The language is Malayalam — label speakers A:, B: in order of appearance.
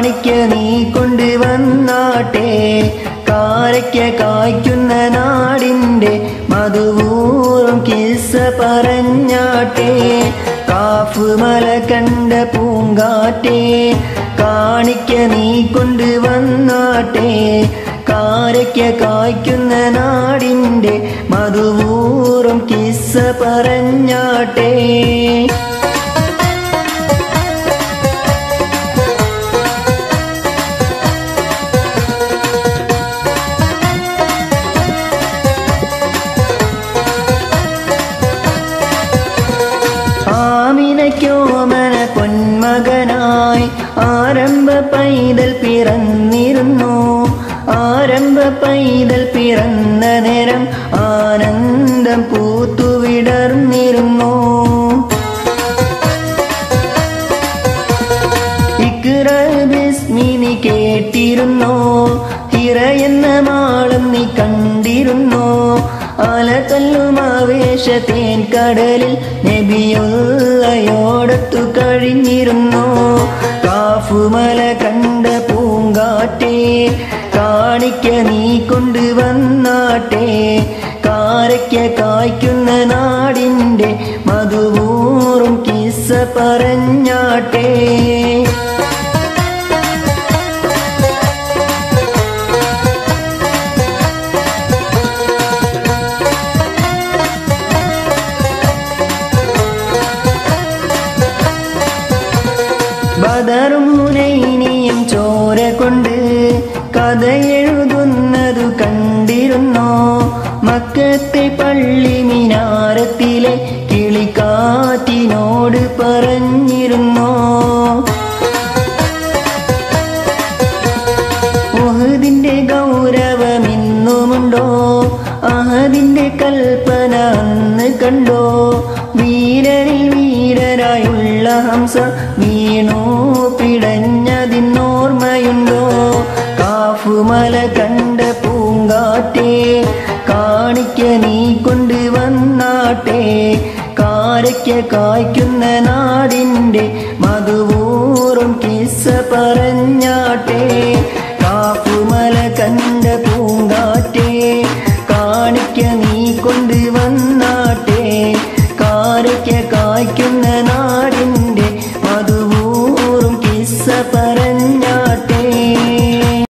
A: കാണിക്ക നീ കൊണ്ടുവന്നാട്ടെ കാരയ്ക്ക കായ്ക്കുന്ന നാടിൻ്റെ മധുവൂറും കിസ്സ പറഞ്ഞാട്ടെ കാഫ് മല കണ്ട പൂങ്കാറ്റെ കാണിക്ക നീ കൊണ്ടുവന്നാട്ടെ കാരയ്ക്ക കായ്ക്കുന്ന നാടിൻ്റെ മധുവൂറും കിസ്സ പറഞ്ഞാട്ടെ ആമിനയ്ക്കോമന പൊന്മകനായി ആരംഭ പൈതൽ പിറന്നിരുന്നു ആരംഭ പൈതൽ പിറന്ന നേരം ആനന്ദം പൂത്തുവിടർന്നിരുന്നു ഇക്റ ബിസ്മിനി കേട്ടിരുന്നോ ഹിറ എന്ന മാളം നീ കണ്ടിരുന്നോ അല തല്ലും ആവേശത്തേൻ കടലിൽ നബിയുള്ളയോടത്തു കഴിഞ്ഞിരുന്നോ കാഫുമല കണ്ട പൂങ്കാറ്റെ കാണിക്ക നീ കൊണ്ടുവന്നാട്ടെ കാരയ്ക്ക കായ്ക്കുന്ന നാടിൻ്റെ മധുവൂറും കിസ്സ പറഞ്ഞാട്ടെ ബദറും മുനൈനിയും ചോര കൊണ്ട് കഥ എഴുതുന്നതു കണ്ടിരുന്നോ മക്കത്തെ പള്ളി മിനാരത്തിലെ കിളിക്കാറ്റിനോട് പറഞ്ഞിരുന്നോ ഉഹദിന്റെ ഗൗരവമിന്നുമുണ്ടോ അഹദിന്റെ കൽപ്പന അന്ന് കണ്ടോ വീരനിൽ വീരരായുള്ള ഹംസ വീണു പിടഞ്ഞതിനോർമ്മയുണ്ടോ കാഫുമല കണ്ട പൂങ്കാറ്റെ കാണിക്ക നീ കൊണ്ടുവന്നാട്ടെ കാരയ്ക്ക കായ്ക്കുന്ന നാടിൻ്റെ മധുവൂറും കിസ്സ പറഞ്ഞാട്ടെ കാഫുമല കണ്ട പൂങ്കാറ്റെ കാണിക്ക നീ കൊണ്ടുവന്നാട്ടെ കാരയ്ക്ക കായ്ക്കുന്ന